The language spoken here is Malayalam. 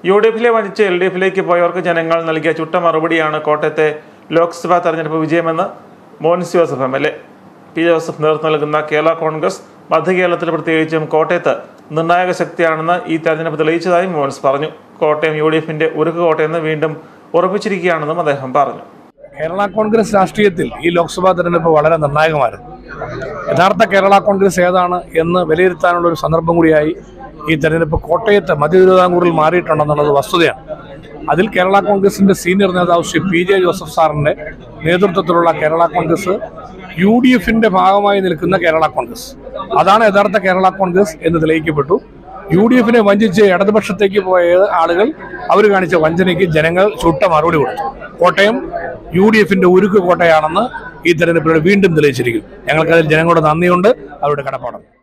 യു ഡി എഫിലെ വഞ്ചിച്ച് എൽ ഡി എഫിലേക്ക് പോയവർക്ക് ജനങ്ങൾ നൽകിയ ചുട്ട മറുപടിയാണ് കോട്ടയത്തെ ലോക്സഭാ തെരഞ്ഞെടുപ്പ് വിജയമെന്ന് Mons Joseph M L A P Joseph നേതൃത്വം നൽകുന്ന കേരള കോൺഗ്രസ് മധ്യകേരളത്തിൽ പ്രത്യേകിച്ചും കോട്ടയത്ത് നിർണായക ശക്തിയാണെന്ന് ഈ തെരഞ്ഞെടുപ്പ് തെളിയിച്ചതായും മോൻസ് പറഞ്ഞു കോട്ടയം യു ഡി എഫിന്റെ ഉരുക്ക് കോട്ടയെന്ന് വീണ്ടും ഉറപ്പിച്ചിരിക്കുകയാണെന്നും അദ്ദേഹം പറഞ്ഞു കേരള കോൺഗ്രസ് രാഷ്ട്രീയത്തിൽ ഈ ലോക്സഭാ തെരഞ്ഞെടുപ്പ് വളരെ നിർണായകമായിരുന്നു യഥാർത്ഥ കേരള കോൺഗ്രസ് ഏതാണ് എന്ന് വിലയിരുത്താനുള്ള ഒരു സന്ദർഭം കൂടിയായി ഈ തെരഞ്ഞെടുപ്പ് കോട്ടയത്ത് മധ്യ തിരുവിതാംകൂറിൽ മാറിയിട്ടുണ്ടെന്നുള്ളത് വസ്തുതയാണ് അതിൽ കേരള കോൺഗ്രസിന്റെ സീനിയർ നേതാവ് ശ്രീ പി ജെ ജോസഫ് സാറിന്റെ നേതൃത്വത്തിലുള്ള കേരള കോൺഗ്രസ് യു ഡി എഫിന്റെ ഭാഗമായി നിൽക്കുന്ന കേരള കോൺഗ്രസ് അതാണ് യഥാർത്ഥ കേരള കോൺഗ്രസ് എന്ന് തെളിയിക്കപ്പെട്ടു യു ഡി എഫിനെ വഞ്ചിച്ച് ഇടതുപക്ഷത്തേക്ക് പോയ ആളുകൾ അവർ കാണിച്ച വഞ്ചനയ്ക്ക് ജനങ്ങൾ ചുട്ട മറുപടി കൊടുത്തു കോട്ടയം യു ഡി എഫിന്റെ ഉരുക്ക് കോട്ടയാണെന്ന് ഈ തെരഞ്ഞെടുപ്പിലൂടെ വീണ്ടും തെളിയിച്ചിരിക്കും ഞങ്ങൾക്കതിൽ ജനങ്ങളുടെ നന്ദിയുണ്ട് അവരുടെ കടപ്പാടും